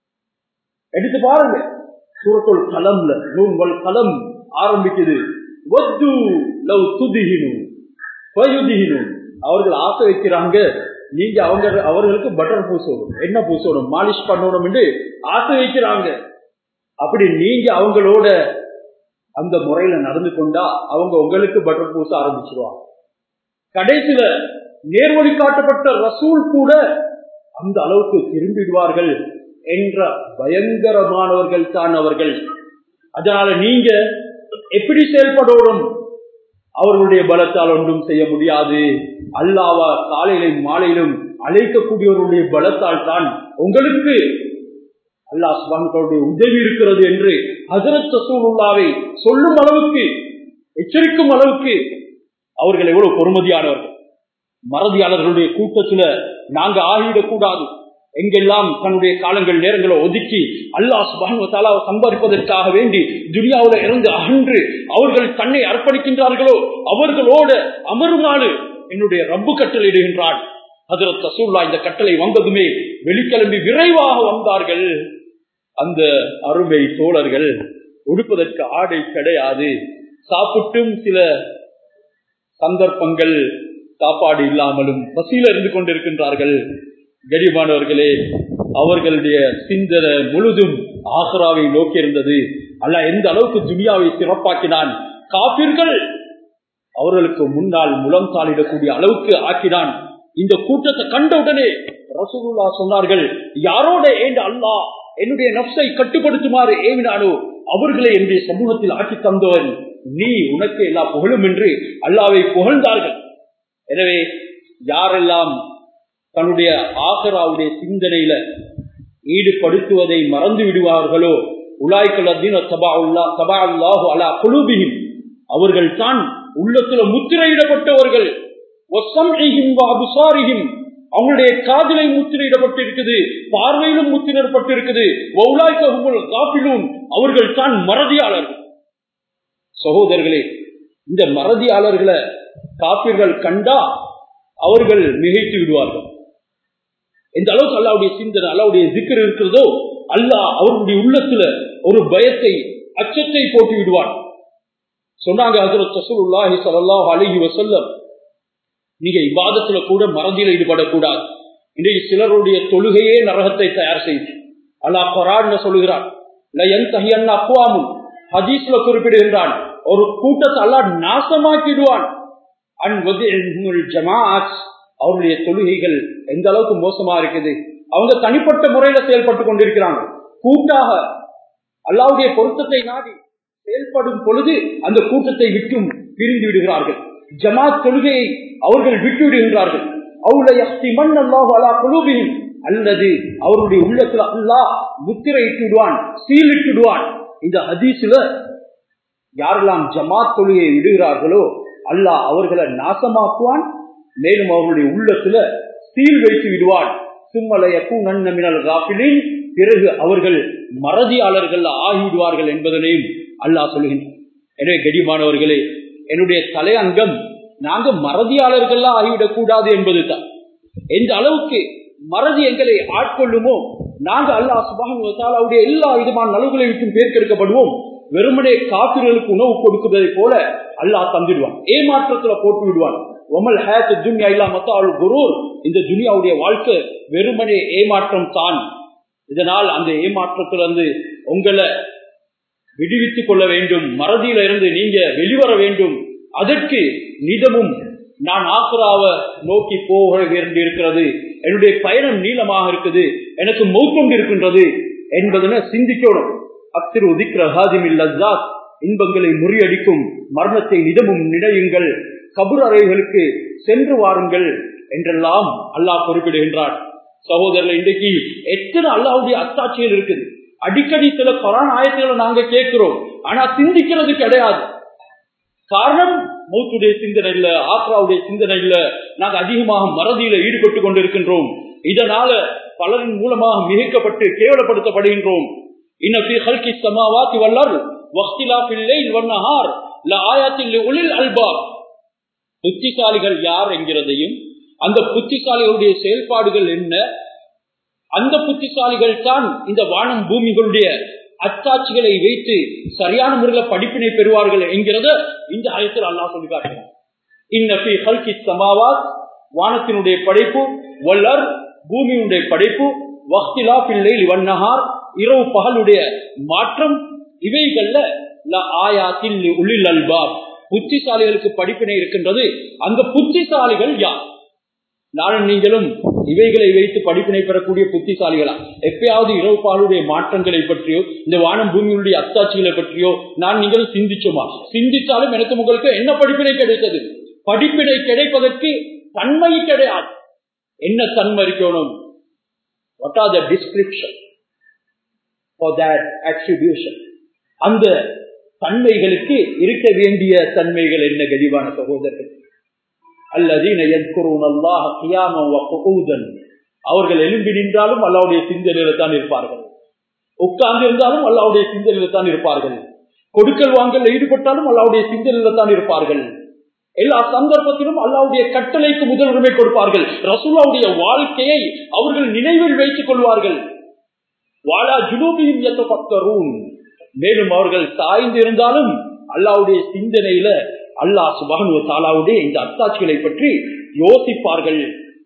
எடுத்து பாருங்க சூரத்துள் கலம்ல நூல்கள் கலம் ஆரம்பிக்குது வத்து லவ் துதிகினும் பயுதிகினும் அவர்கள் ஆசை வைக்கிறாங்க நீங்க அவங்க அவர்களுக்கு பட்டர் பூசணும் என்ன பூசணும் மாலிஷ் பண்ணணும் என்று ஆசை வைக்கிறாங்க அப்படி நீங்க அவங்களோட அந்த முறையில நடந்து கொண்டா அவங்க உங்களுக்கு பட்டர் பூச ஆரம்பிச்சிருவாங்க கடைசியில நேர்வழி காட்டப்பட்ட ரசூல் கூட அந்த அளவுக்கு திரும்பிடுவார்கள் என்ற பயங்கரமானவர்கள் தான் அவர்கள் அதனால நீங்க எப்படி செயல்படணும் அவர்களுடைய பலத்தால் ஒன்றும் செய்ய முடியாது அல்லாவா காலையிலும் மாலையிலும் அழைக்கக்கூடியவர்களுடைய பலத்தால் தான் உங்களுக்கு அல்லாஹ் சுபான்களுடைய உதவி இருக்கிறது என்று ஹசரத் சசூலுல்லாவை சொல்லும் அளவுக்கு எச்சரிக்கும் அளவுக்கு அவர்கள் எவ்வளவு பொறுமதியானவர்கள் மறதியாளர்களுடைய கூட்டத்துல நாங்க ஆகிடக்கூடாது எங்கெல்லாம் தன்னுடைய காலங்கள் நேரங்களை ஒதுக்கி அல்லாஹ் சுபானுவத்தாலாவை சம்பாதிப்பதற்காக வேண்டி துனியாவுல இருந்து அகன்று அவர்கள் தன்னை அர்ப்பணிக்கின்றார்களோ அவர்களோட அமருமாறு என்னுடைய ரப்பு கட்டளை இடுகின்றான் ஹசரத் ரசூல்லா இந்த கட்டளை வந்ததுமே வெளிக்கிளம்பி விரைவாக வந்தார்கள் அந்த அருமை தோழர்கள் உடுப்பதற்கு ஆடை கிடையாது சாப்பிட்டும் சில சந்தர்ப்பங்கள் சாப்பாடு இல்லாமலும் பசியில இருந்து கொண்டிருக்கின்றார்கள் கரிமானவர்களே அவர்களுடைய சிந்தனை முழுதும் ஆசராவை நோக்கி இருந்தது அல்ல எந்த அளவுக்கு துனியாவை சிறப்பாக்கினான் காப்பீர்கள் அவர்களுக்கு முன்னால் முலம் தாளிடக்கூடிய அளவுக்கு ஆக்கினான் இந்த கூட்டத்தை கண்டவுடனே ரசூலுல்லா சொன்னார்கள் யாரோட ஏண்ட அல்லா என்னுடைய நப்சை கட்டுப்படுத்துமாறு ஏவினானோ அவர்களை என்னுடைய சமூகத்தில் ஆக்கி தந்தவன் நீ உனக்கு எல்லா புகழும் என்று அல்லாவை புகழ்ந்தார்கள் எனவே யாரெல்லாம் தன்னுடைய ஆசராவுடைய சிந்தனையில ஈடுபடுத்துவதை மறந்து விடுவார்களோ அவர்கள் தான் உள்ளத்துல முத்திரையிடப்பட்டவர்கள் அவங்களுடைய காதலை முத்திரையிடப்பட்டிருக்குது பார்வையிலும் முத்திரையிடப்பட்டிருக்குது அவர்கள் தான் மறதியாளர்கள் சகோதரர்களே இந்த மறதியாளர்களை காப்பீர்கள் கண்டா அவர்கள் மிகைத்து விடுவார்கள் எந்த அளவுக்கு அல்லாவுடைய சிந்தனை அல்லாவுடைய சிக்கர் இருக்கிறதோ அல்லாஹ் அவர்களுடைய உள்ளத்துல ஒரு பயத்தை அச்சத்தை போட்டு விடுவான் சொன்னாங்க ஹசரத் ரசூலுல்லாஹி ஸல்லல்லாஹு அலைஹி வஸல்லம் நீங்க இபாதத்துல கூட மறதியில ஈடுபடக்கூடாது இன்றைக்கு சிலருடைய தொழுகையே நரகத்தை தயார் செய்து அல்லாஹ் குரான் சொல்லுகிறான் அக்குவாமும் ஹதீஸ்ல குறிப்பிடுகின்றான் ஒரு கூட்டத்தை அல்லாஹ் நாசமாக்கிடுவான் அவருடைய தொழுகைகள் எந்த அளவுக்கு மோசமா இருக்குது அவங்க தனிப்பட்ட முறையில செயல்பட்டு கொண்டிருக்கிறாங்க கூட்டாக அல்லாவுடைய பொருத்தத்தை நாடி செயல்படும் பொழுது அந்த கூட்டத்தை விட்டும் பிரிந்து விடுகிறார்கள் ஜமாத் தொழுகையை அவர்கள் விட்டு விடுகின்றார்கள் அல்லது அவருடைய உள்ளத்துல அல்லாஹ் முத்திரையிட்டுடுவான் சீலிட்டுடுவான் இந்த ஹதீஸ்ல யாரெல்லாம் ஜமாத் தொழுகையை விடுகிறார்களோ அல்லாஹ் அவர்களை நாசமாக்குவான் மேலும் அவர்களுடைய உள்ளத்துல சீல் வைத்து விடுவான் சும்மலையக்கும் நன்னமினல் காப்பிலின் பிறகு அவர்கள் மறதியாளர்கள் ஆகிவிடுவார்கள் என்பதனையும் அல்லாஹ் சொல்லுகின்றான் எனவே கடிமானவர்களே என்னுடைய தலையங்கம் நாங்க மறதியாளர்களா ஆகிவிடக் கூடாது என்பதுதான் எந்த அளவுக்கு மறதி எங்களை ஆட்கொள்ளுமோ நாங்க அல்லாஹ் சுபானுடைய எல்லா விதமான நலவுகளை விட்டு பேர்க்கெடுக்கப்படுவோம் வெறுமனே காப்பிர்களுக்கு உணவு கொடுக்கிறதை போல அல்லாஹ் தந்துடுவான் ஏமாற்றத்துல போட்டு விடுவான் ஒமல் ஹேத் துன்யா இல்லா மத்தாள் குரூர் இந்த துனியாவுடைய வாழ்க்கை வெறுமனே ஏமாற்றம் தான் இதனால் அந்த ஏமாற்றத்திலிருந்து உங்களை விடுவித்துக் கொள்ள வேண்டும் மறதியில இருந்து நீங்க வெளிவர வேண்டும் அதற்கு நிதமும் நான் ஆக்ராவ நோக்கி போக வேண்டியிருக்கிறது என்னுடைய பயணம் நீளமாக இருக்குது எனக்கு மௌக்கொண்டு இருக்கின்றது என்பதனை சிந்திக்கணும் அத்திரு உதிக்கிற ஹாதிமில் லஜாத் இன்பங்களை முறியடிக்கும் மரணத்தை நிதமும் நினையுங்கள் கபுர் அறைகளுக்கு சென்று வாருங்கள் என்றெல்லாம் அல்லாஹ் குறிப்பிடுகின்றார் சகோதரர்கள் இன்றைக்கு எத்தனை அல்லாவுடைய அத்தாட்சிகள் இருக்குது அடிக்கடி சில கொரோனா ஆயத்துகளை நாங்க கேட்கிறோம் ஆனா சிந்திக்கிறது கிடையாது காரணம் மௌத்துடைய சிந்தனை இல்ல ஆக்ராவுடைய சிந்தனை இல்ல நாங்க அதிகமாக மறதியில ஈடுபட்டு கொண்டிருக்கின்றோம் இதனால பலரின் மூலமாக மிகைக்கப்பட்டு கேவலப்படுத்தப்படுகின்றோம் இன்னபி ஹல்கி சமாவாத்தி வல்லர் வக்திலாஃபில்லை வண்ணஹார் ல ஆயாத்தில் உளில் அல்பார் புத்திசாலிகள் யார் என்கிறதையும் அந்த புத்திசாலிகளுடைய செயல்பாடுகள் என்ன அந்த புத்திசாலிகள் தான் இந்த வானம் பூமிகளுடைய அச்சாட்சிகளை வைத்து சரியான முறையில் படிப்பினை பெறுவார்கள் என்கிறத இந்த ஆயத்தில் அல்லாஹ் சொல்லி காட்டுகிறார் இன்னபி ஹல்கி சமாவாத் வானத்தினுடைய படைப்பு வல்லர் பூமியுடைய படைப்பு வக்திலா பிள்ளை வண்ணஹார் இரவு பகலுடைய மாற்றம் இவைகள்ல ஆயாத்தில் உள்ளில் அல்பாப் புத்திசாலிகளுக்கு படிப்பினை இருக்கின்றது அந்த புத்திசாலிகள் யார் நானும் நீங்களும் இவைகளை வைத்து படிப்பினை பெறக்கூடிய புத்திசாலிகளா எப்பயாவது இரவு பாலுடைய மாற்றங்களை பற்றியோ இந்த வானம் பூமியுடைய அத்தாட்சிகளை பற்றியோ நான் நீங்களும் சிந்திச்சோமா சிந்தித்தாலும் எனக்கு உங்களுக்கு என்ன படிப்பினை கிடைத்தது படிப்பினை கிடைப்பதற்கு தன்மை கிடையாது என்ன தன்மை இருக்கணும் what are the description for that attribution அந்த தன்மைகளுக்கு இருக்க வேண்டிய தன்மைகள் என்ன கதிவான சகோதரர்கள் அல்லதீன அல்லாஹ் கியாமம் அவர்கள் எழும்பி நின்றாலும் அல்லாவுடைய சிந்தனையில தான் இருப்பார்கள் உட்கார்ந்து இருந்தாலும் அல்லாவுடைய சிந்தனையில தான் இருப்பார்கள் கொடுக்கல் வாங்கல் ஈடுபட்டாலும் அல்லாவுடைய சிந்தனையில தான் இருப்பார்கள் எல்லா சந்தர்ப்பத்திலும் அல்லாவுடைய கட்டளைக்கு முதலுரிமை கொடுப்பார்கள் ரசூலாவுடைய வாழ்க்கையை அவர்கள் நினைவில் வைத்துக் கொள்வார்கள் வாழா ஜுனூபியும் பக்கரும் மேலும் அவர்கள் சாய்ந்து இருந்தாலும் அல்லாவுடைய சிந்தனையில அல்லாஹ் சுபானு தாலாவுடைய இந்த அத்தாட்சிகளை பற்றி யோசிப்பார்கள்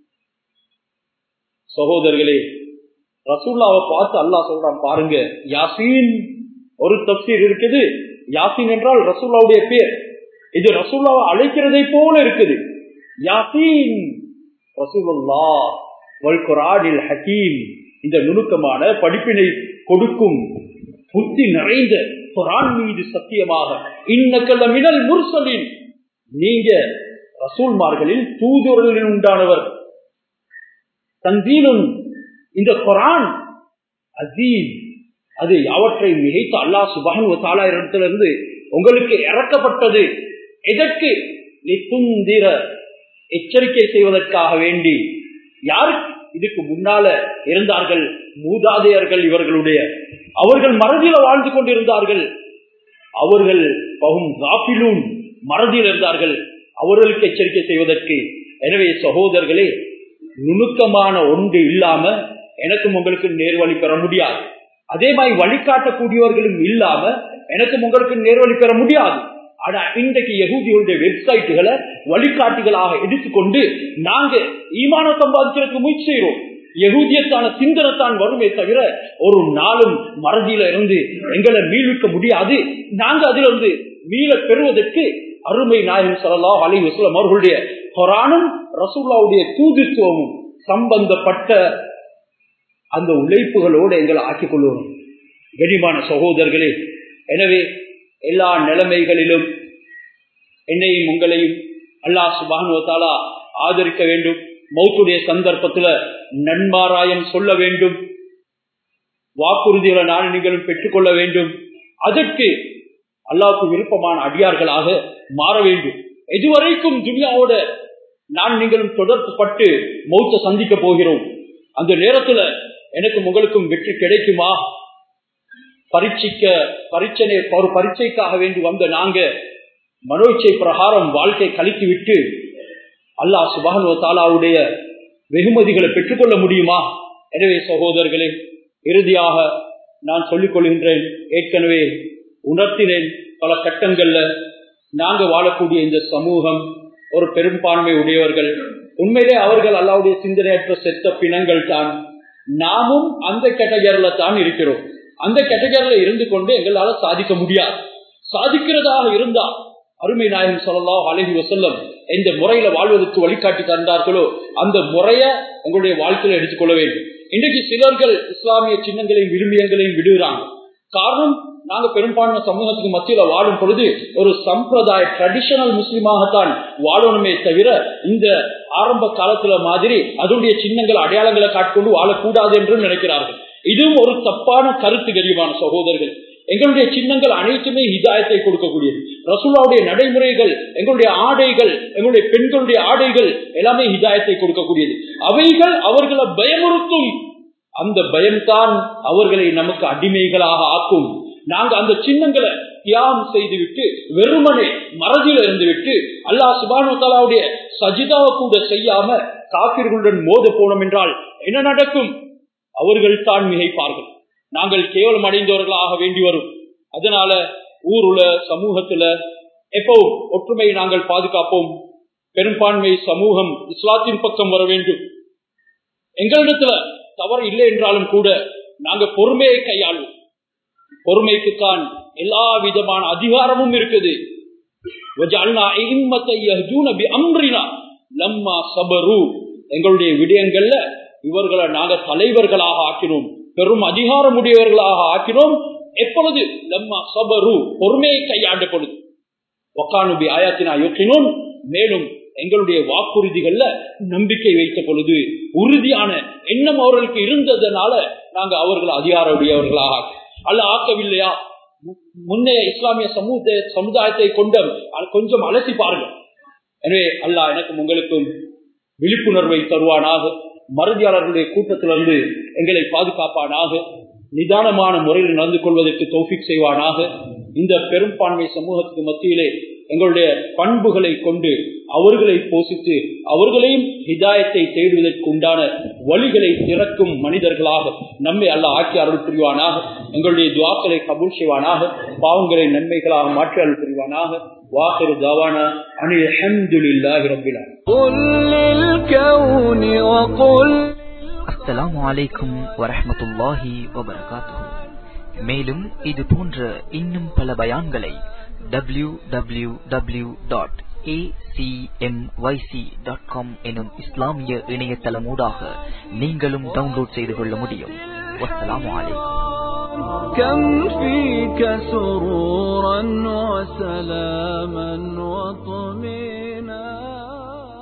சகோதரர்களே ரசூல்லாவை பார்த்து அல்லாஹ் சொல்றான் பாருங்க யாசீன் ஒரு தப்சீர் இருக்குது யாசீன் என்றால் ரசூல்லாவுடைய பேர் இது ரசூல்லாவை அழைக்கிறதை போல இருக்குது யாசீன் ரசூலுல்லா வல் குரானில் ஹக்கீம் இந்த நுணுக்கமான படிப்பினை கொடுக்கும் புத்தி நிறைந்த குரான் மீது சத்தியமாக இன்னக்கல்ல மினல் முர்சலின் நீங்க ரசூல்மார்களில் தூதுவர்களில் உண்டானவர் தந்தீனும் இந்த குரான் அசீம் அது அவற்றை மிகைத்து அல்லா சுபான் தாலா இடத்திலிருந்து உங்களுக்கு இறக்கப்பட்டது எதற்கு நித்துந்திர எச்சரிக்கை செய்வதற்காக வேண்டி யாருக்கு இதுக்கு முன்னால இருந்தார்கள் மூதாதையர்கள் இவர்களுடைய அவர்கள் மறதியில வாழ்ந்து கொண்டிருந்தார்கள் அவர்கள் பகும் காப்பிலும் மறதியில் இருந்தார்கள் அவர்களுக்கு எச்சரிக்கை செய்வதற்கு எனவே சகோதரர்களே நுணுக்கமான ஒன்று இல்லாம எனக்கும் உங்களுக்கு நேர்வழி பெற முடியாது அதே மாதிரி வழிகாட்டக்கூடியவர்களும் இல்லாம எனக்கும் உங்களுக்கு நேர்வழி பெற முடியாது ஆனா இன்றைக்கு யகுதியுடைய வெப்சைட்டுகளை வழிகாட்டிகளாக எடுத்துக்கொண்டு நாங்க ஈமான சம்பாதிக்கிறதுக்கு முயற்சி செய்யறோம் யகுதியத்தான சிந்தனத்தான் வருமே தவிர ஒரு நாளும் மறதியில இருந்து எங்களை மீள்விக்க முடியாது நாங்க அதுல இருந்து மீள பெறுவதற்கு அருமை நாயகம் சொல்லலா அலி வசலம் அவர்களுடைய கொரானும் ரசூல்லாவுடைய தூதுத்துவமும் சம்பந்தப்பட்ட அந்த உழைப்புகளோடு எங்களை ஆக்கிக் கொள்வோம் கனிமான சகோதரர்களே எனவே எல்லா நிலைமைகளிலும் என்னையும் உங்களையும் அல்லாஹ் சுபானுவத்தாலா ஆதரிக்க வேண்டும் மௌத்துடைய சந்தர்ப்பத்துல நன்மாராயம் சொல்ல வேண்டும் வாக்குறுதிகளை நான் நீங்களும் பெற்றுக்கொள்ள வேண்டும் அதற்கு அல்லாவுக்கு விருப்பமான அடியார்களாக மாற வேண்டும் எதுவரைக்கும் துனியாவோட நான் நீங்களும் தொடர்பு பட்டு மௌத்த சந்திக்க போகிறோம் அந்த நேரத்துல எனக்கும் உங்களுக்கும் வெற்றி கிடைக்குமா பரீட்சிக்க பரீட்சனை ஒரு பரீட்சைக்காக வேண்டி வந்த நாங்க மனோச்சை பிரகாரம் வாழ்க்கை கழித்து விட்டு அல்லாஹ் சுபானு தாலாவுடைய வெகுமதிகளை பெற்றுக்கொள்ள முடியுமா எனவே சகோதரர்களே இறுதியாக நான் சொல்லிக் கொள்கின்றேன் ஏற்கனவே உணர்த்தினேன் பல கட்டங்கள்ல நாங்க வாழக்கூடிய இந்த சமூகம் ஒரு பெரும்பான்மை உடையவர்கள் உண்மையிலே அவர்கள் அல்லாவுடைய சிந்தனையற்ற செத்த பிணங்கள் தான் நாமும் அந்த கேட்டகரியில தான் இருக்கிறோம் அந்த கேட்டகரியில இருந்து கொண்டு எங்களால சாதிக்க முடியாது சாதிக்கிறதாக இருந்தா அருமை நாயகம் சொல்லலாம் அழகி வசல்லம் எந்த முறையில வாழ்வதற்கு வழிகாட்டி தந்தார்களோ அந்த முறைய எங்களுடைய வாழ்க்கையில எடுத்துக்கொள்ள வேண்டும் இன்றைக்கு சிலர்கள் இஸ்லாமிய சின்னங்களையும் விரும்பியங்களையும் விடுகிறாங்க காரணம் நாங்க பெரும்பான்மை சமூகத்துக்கு மத்தியில வாழும் பொழுது ஒரு சம்பிரதாய ட்ரெடிஷனல் முஸ்லீமாகத்தான் வாழணுமே தவிர இந்த ஆரம்ப காலத்துல மாதிரி அதனுடைய சின்னங்கள் அடையாளங்களை காட்டிக்கொண்டு வாழக்கூடாது என்று நினைக்கிறார்கள் இதுவும் ஒரு தப்பான கருத்து கரியமான சகோதரர்கள் எங்களுடைய சின்னங்கள் அனைத்துமே ஹிதாயத்தை கொடுக்கக்கூடியது ரசூலாவுடைய நடைமுறைகள் எங்களுடைய ஆடைகள் எங்களுடைய பெண்களுடைய ஆடைகள் எல்லாமே ஹிதாயத்தை கொடுக்கக்கூடியது அவைகள் அவர்களை பயமுறுத்தும் அந்த பயம்தான் அவர்களை நமக்கு அடிமைகளாக ஆக்கும் நாங்க அந்த சின்னங்களை தியாகம் செய்துவிட்டு வெறுமனே மறதியில இருந்து விட்டு அல்லாஹ் சுபானுடைய சஜிதாவை கூட செய்யாம காப்பீர்களுடன் மோத போனோம் என்றால் என்ன நடக்கும் அவர்கள் தான் மிகைப்பார்கள் நாங்கள் கேவலம் அடைந்தவர்களாக வேண்டி வரும் அதனால ஊருல சமூகத்துல எப்பவும் ஒற்றுமையை நாங்கள் பாதுகாப்போம் பெரும்பான்மை சமூகம் இஸ்லாத்தின் பக்கம் வர வேண்டும் எங்களிடத்துல தவறு இல்லை என்றாலும் கூட நாங்க பொறுமையை கையாளுவோம் பொறுமைக்குத்தான் எல்லா விதமான அதிகாரமும் இருக்குது எங்களுடைய விடயங்கள்ல இவர்களை நாங்க தலைவர்களாக ஆக்கினோம் பெரும் அதிகாரம் உடையவர்களாக ஆக்கினோம் எப்பொழுது லம்மா சபரு பொறுமையை கையாண்ட பொழுது ஒக்கானுபி ஆயாத்தினா யோக்கினோம் மேலும் எங்களுடைய வாக்குறுதிகள்ல நம்பிக்கை வைத்த பொழுது உறுதியான எண்ணம் அவர்களுக்கு இருந்ததுனால நாங்க அவர்கள் அதிகார உடையவர்களாக அல்ல ஆக்கவில்லையா முன்னைய இஸ்லாமிய சமூக சமுதாயத்தை கொண்ட கொஞ்சம் அலசி பாருங்கள் எனவே அல்லாஹ் எனக்கும் உங்களுக்கும் விழிப்புணர்வை தருவானாக மறதியாளர்களுடைய கூட்டத்திலிருந்து எங்களை பாதுகாப்பானாக நிதானமான முறையில் நடந்து கொள்வதற்கு தோஃபிக் செய்வானாக இந்த பெரும்பான்மை சமூகத்துக்கு மத்தியிலே எங்களுடைய பண்புகளை கொண்டு அவர்களை போசித்து அவர்களையும் ஹிதாயத்தை தேடுவதற்கு உண்டான வழிகளை திறக்கும் மனிதர்களாக நம்மை அல்ல ஆக்கி அருள் புரிவானாக எங்களுடைய துவாக்களை கபூல் செய்வானாக பாவங்களை நன்மைகளாக மாற்றி அருள் புரிவானாக வாசரு தாவானா அனில் அஹமதுல்லாஹி ரப்பில் அஸ்ஸலாமு அலைக்கும் வரஹ்மத்துல்லாஹி வபரகாத்துஹு மேலும் இது போன்ற இன்னும் பல பயான்களை W W W dot acmyc.com எனும் இஸ்லாமிய இணையதளமூடாக நீங்களும் டவுன்லோட் செய்து கொள்ள முடியும் வஸ்ஸலாமு அலைக்கும் كم فيك سرورا وسلاما وطمئنا